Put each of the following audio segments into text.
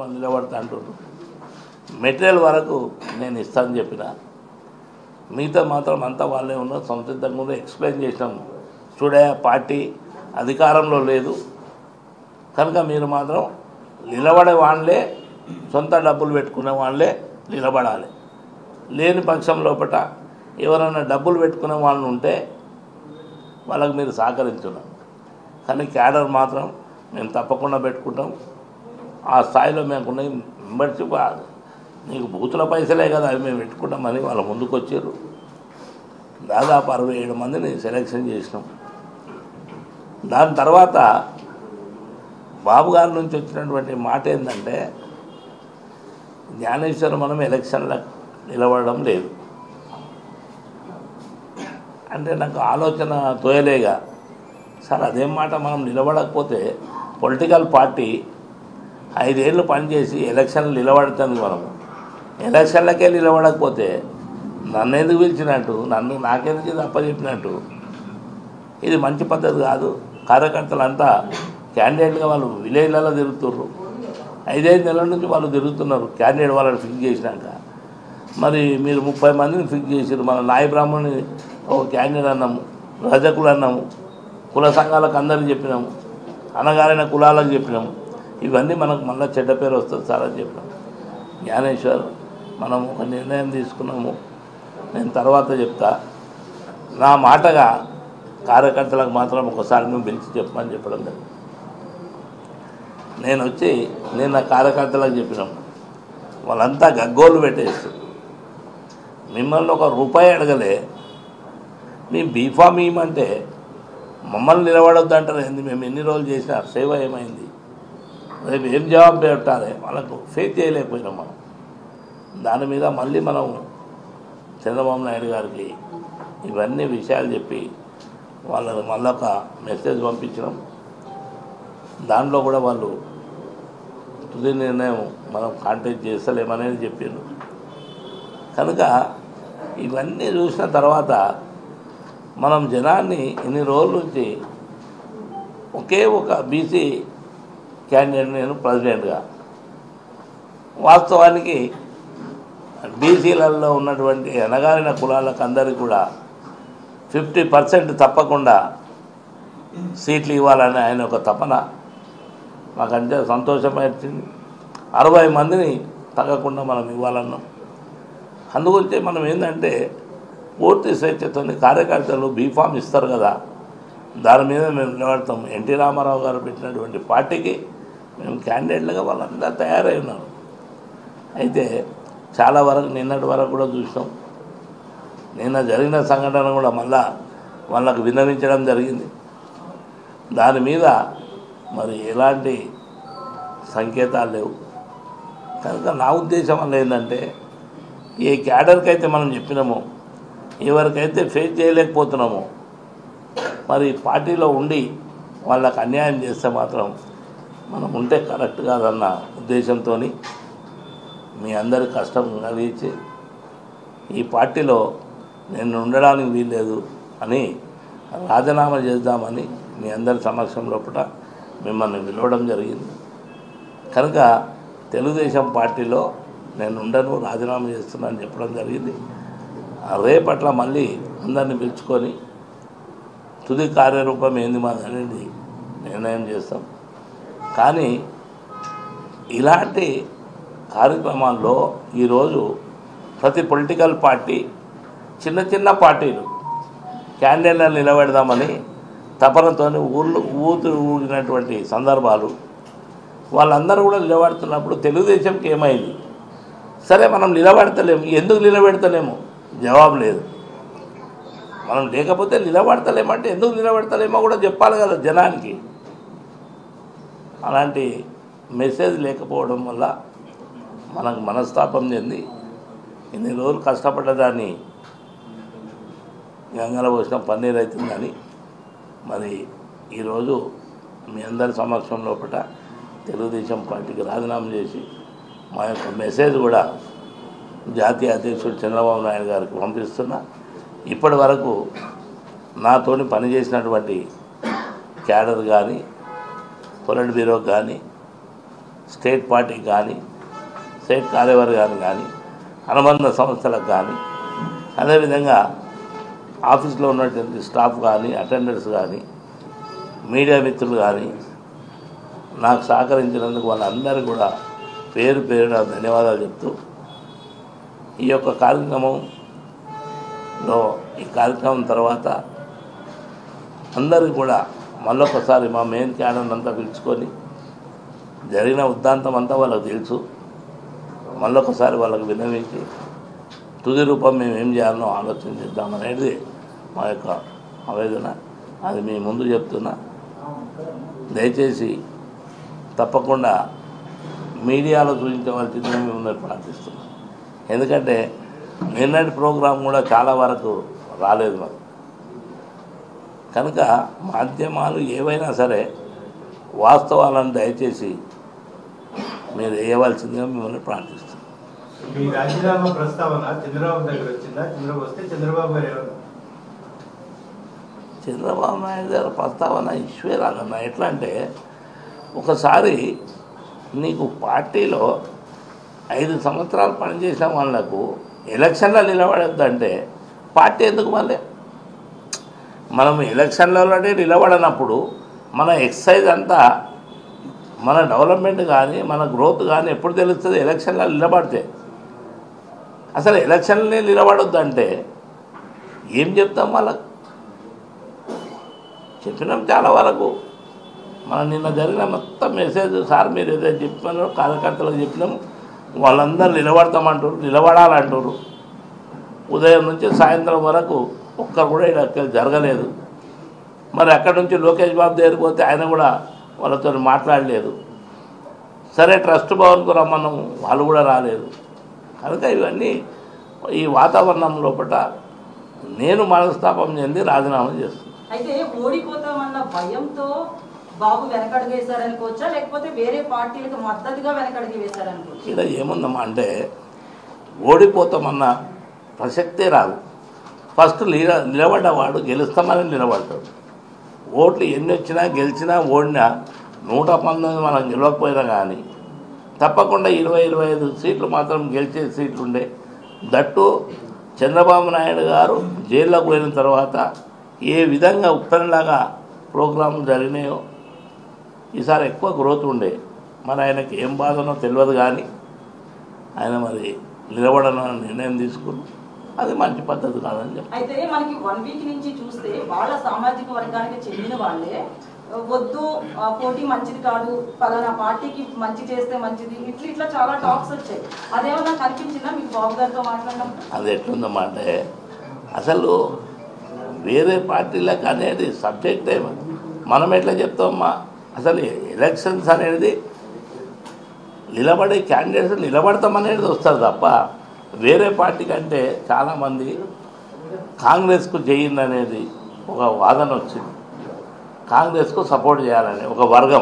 వాళ్ళు నిలబడతా అంటున్నారు మెటీరియల్ వరకు నేను ఇస్తానని చెప్పిన మిగతా మాత్రం అంతా వాళ్ళే ఉన్నారు సంసిద్ధంగా ఉన్నారు ఎక్స్ప్లెయిన్ చేసినాం చూడే పార్టీ అధికారంలో లేదు కనుక మీరు మాత్రం నిలబడే వాళ్ళే సొంత డబ్బులు పెట్టుకునే వాళ్ళే నిలబడాలి లేని పక్షం లోపల ఎవరైనా డబ్బులు పెట్టుకునే వాళ్ళు ఉంటే వాళ్ళకి మీరు సహకరించున్నాం కానీ క్యాడర్ మాత్రం మేము తప్పకుండా పెట్టుకుంటాం ఆ స్థాయిలో మేముకున్న మెంబర్షిప్ నీకు బూతుల పైసలే కదా అవి మేము పెట్టుకుంటామని వాళ్ళ ముందుకు వచ్చారు దాదాపు అరవై ఏడు మందిని సెలెక్షన్ చేసినాం దాని తర్వాత బాబు గారి నుంచి వచ్చినటువంటి మాట ఏంటంటే జ్ఞానేశ్వర్ మనం ఎలక్షన్లో నిలబడడం లేదు అంటే నాకు ఆలోచన తోయలేగా సార్ అదేం మాట మనం నిలబడకపోతే పొలిటికల్ పార్టీ ఐదేళ్ళు పనిచేసి ఎలక్షన్లు నిలబడుతుంది మనం ఎలక్షన్లకే నిలబడకపోతే నన్ను ఎందుకు పిలిచినట్టు నన్ను నాకెందుకు ఇది అప్పచెప్పినట్టు ఇది మంచి పద్ధతి కాదు కార్యకర్తలంతా క్యాండిడేట్గా వాళ్ళు విలేజ్లలో తిరుగుతుర్రు ఐదైదు నెలల నుంచి వాళ్ళు తిరుగుతున్నారు క్యాండిడేట్ వాళ్ళని ఫిక్స్ చేసినాక మరి మీరు ముప్పై మందిని ఫిక్స్ చేసారు మన నాయ బ్రాహ్మణి ఒక క్యాండిడేట్ అన్నాము రజకులు అన్నాము కుల సంఘాలకు అందరికి చెప్పినాము అనగారిన కులాలకు చెప్పినాము ఇవన్నీ మనకు మళ్ళీ చెడ్డ పేరు వస్తుంది సార్ అని చెప్పినాము జ్ఞానేశ్వర్ మనం ఒక నిర్ణయం తీసుకున్నాము నేను తర్వాత చెప్తా నా మాటగా కార్యకర్తలకు మాత్రం ఒకసారి మేము పిలిచి చెప్పమని చెప్పడం జరిగింది నేను వచ్చి నేను నా కార్యకర్తలకు చెప్పినాం వాళ్ళంతా గగ్గోలు పెట్టేస్తారు మిమ్మల్ని ఒక రూపాయి అడగలే మీ బీఫామ్ ఇవ్వమంటే మమ్మల్ని నిలబడొద్దు అంటారు ఏంది మేము ఎన్ని రోజులు చేసినా సేవ ఏమైంది రేపు ఏం జవాబు పెట్టాలి వాళ్ళకు ఫేస్ చేయలేకపోయినాం మనం దాని మీద మళ్ళీ మనం చంద్రబాబు నాయుడు గారికి ఇవన్నీ విషయాలు చెప్పి వాళ్ళని మళ్ళీ ఒక మెసేజ్ పంపించినాం దాంట్లో కూడా వాళ్ళు తుది నిర్ణయం మనం కాంటాక్ట్ చేస్తలేమనేది చెప్పారు కనుక ఇవన్నీ చూసిన తర్వాత మనం జనాన్ని ఇన్ని రోజుల నుంచి ఒకే ఒక బీసీ క్యాండిడేట్ నేను ప్రెసిడెంట్గా వాస్తవానికి బీసీలలో ఉన్నటువంటి అనగారిన కులాలకు అందరికీ కూడా ఫిఫ్టీ పర్సెంట్ తప్పకుండా సీట్లు ఇవ్వాలని ఆయన ఒక తపన మాకంటే సంతోషం వచ్చింది అరవై మందిని తగ్గకుండా మనం ఇవ్వాలన్నాం అందుగురించి మనం ఏంటంటే పూర్తి స్వేచ్ఛతో కార్యకర్తలు బీఫామ్ ఇస్తారు కదా దాని మీద మేము నిలబడతాం ఎన్టీ రామారావు గారు పెట్టినటువంటి పార్టీకి మేము క్యాండిడేట్లుగా వాళ్ళందరూ తయారై ఉన్నారు అయితే చాలా వరకు నిన్నటి వరకు కూడా చూసినాం నిన్న జరిగిన సంఘటన కూడా మళ్ళా వాళ్ళకు విన్నవించడం జరిగింది దాని మీద మరి ఎలాంటి సంకేతాలు లేవు కనుక నా ఉద్దేశం వల్ల ఏంటంటే ఏ క్యాడర్కి అయితే మనం చెప్పినామో ఎవరికైతే ఫేస్ చేయలేకపోతున్నామో మరి పార్టీలో ఉండి వాళ్ళకి అన్యాయం చేస్తే మాత్రం మనం ఉంటే కరెక్ట్ కాదన్న ఉద్దేశంతో మీ అందరి కష్టం కలిగించి ఈ పార్టీలో నేను ఉండడానికి వీల్లేదు అని రాజీనామా చేద్దామని మీ అందరి సమక్షం లోపల మిమ్మల్ని పిలవడం జరిగింది కనుక తెలుగుదేశం పార్టీలో నేను ఉండను రాజీనామా చేస్తున్నాను చెప్పడం జరిగింది ఆ రేపట్ల మళ్ళీ అందరిని పిలుచుకొని తుది కార్యరూపం ఏంది మాది అనేది నిర్ణయం చేస్తాం కానీ ఇలాంటి కార్యక్రమాల్లో ఈరోజు ప్రతి పొలిటికల్ పార్టీ చిన్న చిన్న పార్టీలు క్యాండిడేట్లను నిలబెడదామని తపనతో ఊర్లు ఊతు ఊగినటువంటి సందర్భాలు వాళ్ళందరూ కూడా నిలబడుతున్నప్పుడు తెలుగుదేశంకి ఏమైంది సరే మనం నిలబడతలేము ఎందుకు నిలబెడతలేము జవాబు లేదు మనం లేకపోతే నిలబడతలేమంటే ఎందుకు నిలబడతలేమో కూడా చెప్పాలి కదా జనానికి అలాంటి మెసేజ్ లేకపోవడం వల్ల మనకు మనస్తాపం చెంది ఇన్ని రోజులు కష్టపడ్డదాన్ని గంగల పోసిన పన్నీర్ అవుతుందని మరి ఈరోజు మీ అందరి సమక్షం లోపల తెలుగుదేశం పార్టీకి రాజీనామా చేసి మా యొక్క మెసేజ్ కూడా జాతీయ అధ్యక్షుడు చంద్రబాబు నాయుడు గారికి పంపిస్తున్నా ఇప్పటి వరకు నాతోని పనిచేసినటువంటి క్యాడర్ కానీ పొలిట్ బ్యూరో కానీ స్టేట్ పార్టీకి కానీ స్టేట్ కార్యవర్గానికి కానీ అనుబంధ సంస్థలకు కానీ అదేవిధంగా ఆఫీస్లో ఉన్నటువంటి స్టాఫ్ కానీ అటెండర్స్ కానీ మీడియా మిత్రులు కానీ నాకు సహకరించినందుకు వాళ్ళందరికీ కూడా పేరు పేరున ధన్యవాదాలు చెప్తూ ఈ యొక్క కార్యక్రమంలో ఈ కార్యక్రమం తర్వాత అందరికీ కూడా మళ్ళొకసారి మా మెయిన్ క్యాడర్ అంతా పిలుచుకొని జరిగిన ఉద్దాంతం అంతా వాళ్ళకి తెలుసు మళ్ళొకసారి వాళ్ళకి విన్నవించి తుది రూపం మేము ఏం చేయాలనో ఆలోచన చేద్దామనేది మా యొక్క ఆవేదన అది మీ ముందు చెప్తున్నా దయచేసి తప్పకుండా మీడియాలో చూపించవలసిందిగా మిమ్మల్ని ప్రార్థిస్తున్నాం ఎందుకంటే నిన్నటి ప్రోగ్రాం కూడా చాలా వరకు రాలేదు మాకు కనుక మాధ్యమాలు ఏవైనా సరే వాస్తవాలను దయచేసి మీరు వేయవలసిందిగా మిమ్మల్ని ప్రార్థిస్తున్నాం మీ రాజీనామా ప్రస్తావన చంద్రబాబు దగ్గర వచ్చిందా చంద్రబాబు వస్తే చంద్రబాబు గారు ఏమన్నారు? చంద్రబాబు నాయుడు గారి ప్రస్తావన ఇష్యూ రాదన్న ఎట్లా అంటే ఒకసారి నీకు పార్టీలో ఐదు సంవత్సరాలు పనిచేసిన వాళ్ళకు ఎలక్షన్లో నిలబడద్దంటే పార్టీ ఎందుకు మళ్ళీ మనం ఎలక్షన్లలోనే నిలబడనప్పుడు మన ఎక్సైజ్ అంతా మన డెవలప్మెంట్ కానీ మన గ్రోత్ కానీ ఎప్పుడు తెలుస్తుంది ఎలక్షన్లో నిలబడితే అసలు ఎలక్షన్లనే నిలబడొద్దంటే ఏం చెప్తాం వాళ్ళకు చెప్పినాం చాలా వరకు మనం నిన్న జరిగిన మొత్తం మెసేజ్ సార్ మీరు ఏదైతే చెప్పినారో కార్యకర్తలకు చెప్పినాం వాళ్ళందరూ నిలబడతామంటారు నిలబడాలంటారు ఉదయం నుంచి సాయంత్రం వరకు ఒక్కరు కూడా ఇక్కడ జరగలేదు మరి అక్కడి నుంచి లోకేష్ బాబు దగ్గరికి పోతే ఆయన కూడా వాళ్ళతో మాట్లాడలేదు సరే ట్రస్ట్ భవన్కు రమ్మన్నాము వాళ్ళు కూడా రాలేదు కనుక ఇవన్నీ ఈ వాతావరణం లోపల నేను మనస్తాపం చెంది రాజీనామా చేస్తున్నాను అయితే ఓడిపోతామన్న భయంతో బాబు వెనకడుగు వేశారనుకోవచ్చా లేకపోతే వేరే పార్టీలకు మద్దతుగా వెనకడుగు వేశారనుకోవచ్చు ఇక్కడ ఏముందమ్మా అంటే ఓడిపోతామన్న ప్రసక్తే రాదు ఫస్ట్ నిల నిలబడ్డవాడు గెలుస్తామని నిలబడతాడు ఓట్లు ఎన్ని వచ్చినా గెలిచినా ఓడినా నూట పంతొమ్మిది మనం గెలవకపోయినా కానీ తప్పకుండా ఇరవై ఇరవై ఐదు సీట్లు మాత్రం గెలిచే సీట్లు ఉండే దట్టు చంద్రబాబు నాయుడు గారు జైల్లోకి పోయిన తర్వాత ఏ విధంగా ఉత్తరంలాగా ప్రోగ్రాం జరిగినాయో ఈసారి ఎక్కువ గ్రోత్ ఉండే మరి ఆయనకి ఏం బాధనో తెలియదు కానీ ఆయన మరి నిలబడనని నిర్ణయం తీసుకుని అది మంచి పద్ధతి కాదని చెప్పి అయితే మనకి వన్ వీక్ నుంచి చూస్తే వాళ్ళ సామాజిక వర్గానికి చెందిన వాళ్ళే వద్దు ఆ, పోటీ మంచిది కాదు పలానా పార్టీకి మంచి చేస్తే మంచిది ఇట్లా ఇట్లా చాలా టాక్స్ వచ్చాయి అదేమన్నా కనిపించిందా మీకు బాబు గారితో మాట్లాడడం అది ఎట్లుందమ్మా అంటే అసలు వేరే పార్టీలకు అనేది సబ్జెక్ట్ ఏమి మనం ఎట్లా చెప్తామమ్మా అసలు ఎలక్షన్స్ అనేది నిలబడే క్యాండిడేట్స్ నిలబడతామనేది వస్తారు తప్ప వేరే పార్టీ కంటే చాలామంది కాంగ్రెస్కు చేయండి అనేది ఒక వాదన వచ్చింది కాంగ్రెస్కు సపోర్ట్ చేయాలని ఒక వర్గం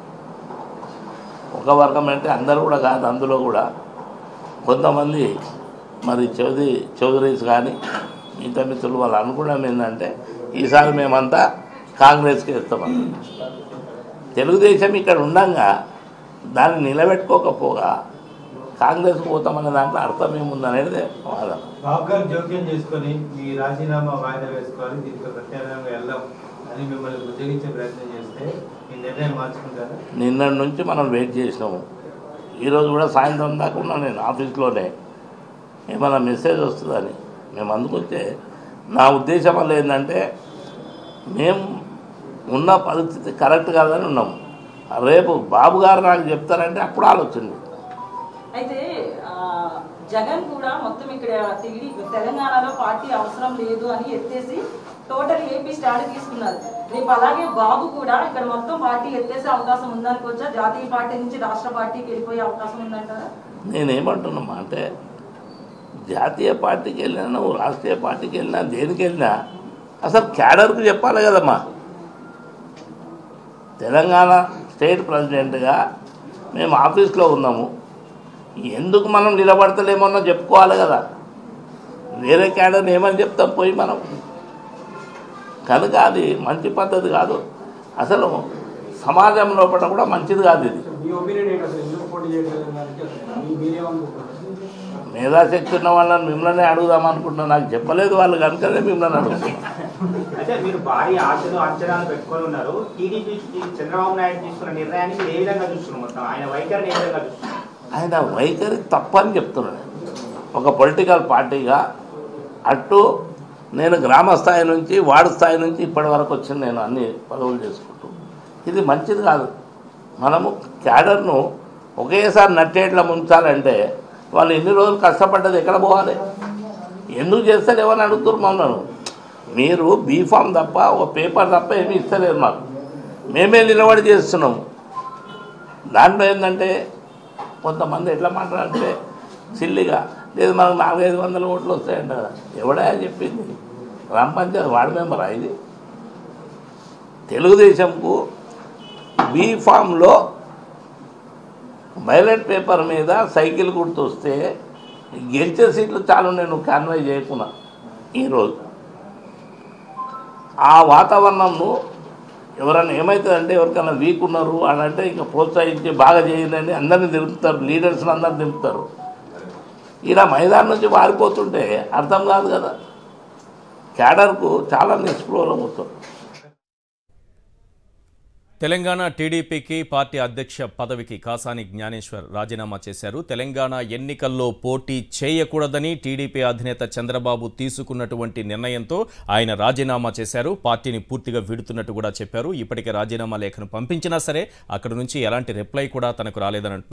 ఒక వర్గం అంటే అందరూ కూడా కాదు అందులో కూడా కొంతమంది మరి చౌదరి చౌదరీస్ కానీ మిగతా మిత్రులు వాళ్ళు అనుకోవడం ఏంటంటే ఈసారి మేమంతా కాంగ్రెస్కి ఇస్తామని తెలుగుదేశం ఇక్కడ ఉండంగా దాన్ని నిలబెట్టుకోకపోగా కాంగ్రెస్కి పోతామనే దాంట్లో అర్థం ఏముందనేది వాదన బాబు గారు జోక్యం చేసుకొని మీ రాజీనామా వాయిదా వేసుకోవాలి దీనికి ప్రత్యామ్నాయంగా వెళ్దాం అని మిమ్మల్ని బుజ్జగించే ప్రయత్నం చేస్తే మీ నిర్ణయం మార్చుకుంటారా నిన్నటి నుంచి మనం వెయిట్ చేసినాము ఈరోజు కూడా సాయంత్రం దాకా ఉన్నా నేను ఆఫీస్లోనే ఏమైనా మెసేజ్ వస్తుందని మేము అందుకొచ్చే నా ఉద్దేశం వల్ల ఏంటంటే మేము ఉన్న పరిస్థితి కరెక్ట్ కాదని ఉన్నాము రేపు బాబు గారు నాకు చెప్తారంటే అప్పుడు ఆలోచన అయితే ఆ, జగన్ కూడా మొత్తం ఇక్కడ తిరిగి తెలంగాణలో పార్టీ అవసరం లేదు అని ఎత్తేసి టోటల్ ఏపీ స్టాండ్ తీసుకున్నారు రేపు అలాగే బాబు కూడా ఇక్కడ మొత్తం పార్టీ ఎత్తేసే అవకాశం ఉందనుకోవచ్చా జాతీయ పార్టీ నుంచి రాష్ట్ర పార్టీకి వెళ్ళిపోయే అవకాశం ఉందంటారా నేనేమంటున్నామా అంటే జాతీయ పార్టీకి వెళ్ళినా నువ్వు రాష్ట్రీయ పార్టీకి వెళ్ళినా దేనికి వెళ్ళినా అసలు క్యాడర్కు చెప్పాలి కదమ్మా తెలంగాణ స్టేట్ ప్రెసిడెంట్గా మేము ఆఫీస్లో ఉన్నాము ఎందుకు మనం నిలబడతలేమన్నా చెప్పుకోవాలి కదా వేరే క్యాడర్ని ఏమని చెప్తాం పోయి మనం కనుక అది మంచి పద్ధతి కాదు అసలు సమాజం లోపల కూడా మంచిది కాదు ఇది మీ ఒపీనియన్ ఏంటి అసలు ఎందుకు పోటీ చేయగలిగారంటే మీ- మీరేమనుకుంటున్నారు మేధాశక్తి ఉన్న వాళ్ళని మిమ్మల్ని అడుగుదాం అనుకుంటున్నా నాకు చెప్పలేదు వాళ్ళు కనుకనే మిమ్మల్ని అడుగుతున్నా అయితే మీరు భారీ ఆశలు అంచనాలు పెట్టుకొని ఉన్నారు టీడీపీ చంద్రబాబు నాయుడు తీసుకున్న నిర్ణయాన్ని మీరు ఏ విధంగా చూస్తున్నారు మొత్తం ఆయన వైఖరిని ఏ విధంగా చూస్తున్నారు ఆయన వైఖరి తప్పని చెప్తున్నాను ఒక పొలిటికల్ పార్టీగా అటు నేను గ్రామ స్థాయి నుంచి వార్డు స్థాయి నుంచి ఇప్పటి వరకు వచ్చిన నేను అన్ని పదవులు చేసుకుంటూ ఇది మంచిది కాదు మనము క్యాడర్ను ఒకేసారి నట్టేట్లా ముంచాలంటే వాళ్ళు ఎన్ని రోజులు కష్టపడ్డది ఎక్కడ పోవాలి ఎందుకు చేస్తారు ఎవరిని అడుగుతారు మమ్మల్ని మీరు బీఫామ్ తప్ప ఒక పేపర్ తప్ప ఏమీ ఇస్తలేదు మాకు మేమే నిలబడి చేస్తున్నాము దాంట్లో ఏంటంటే కొంతమంది ఎట్లా మాట్లాడితే సిల్లిగా లేదు మనకు నాలుగైదు వందల ఓట్లు వస్తాయంట కదా ఎవడా చెప్పింది గ్రామ పంచాయతీ వార్డు మెంబరా ఇది తెలుగుదేశంకు బీ ఫామ్లో బ్యాలెట్ పేపర్ మీద సైకిల్ గుర్తు వస్తే గెలిచే సీట్లు చాలు నేను కాన్వై చేయకున్నా ఈరోజు ఆ వాతావరణంను ఎవరైనా ఏమవుతుందంటే ఎవరికైనా వీక్ ఉన్నారు అని అంటే ఇంకా ప్రోత్సహించి బాగా చేయండి అని అందరిని దింపుతారు లీడర్స్ని అందరిని దింపుతారు ఇలా మైదానం నుంచి మారిపోతుంటే అర్థం కాదు కదా క్యాడర్కు చాలా నిస్పృహలం అవుతుంది తెలంగాణ టీడీపీకి పార్టీ అధ్యక్ష పదవికి కాసాని జ్ఞానేశ్వర్ రాజీనామా చేశారు తెలంగాణ ఎన్నికల్లో పోటీ చేయకూడదని టీడీపీ అధినేత చంద్రబాబు తీసుకున్నటువంటి నిర్ణయంతో ఆయన రాజీనామా చేశారు పార్టీని పూర్తిగా విడుతున్నట్టు కూడా చెప్పారు ఇప్పటికే రాజీనామా లేఖను పంపించినా సరే అక్కడ నుంచి ఎలాంటి రిప్లై కూడా తనకు రాలేదని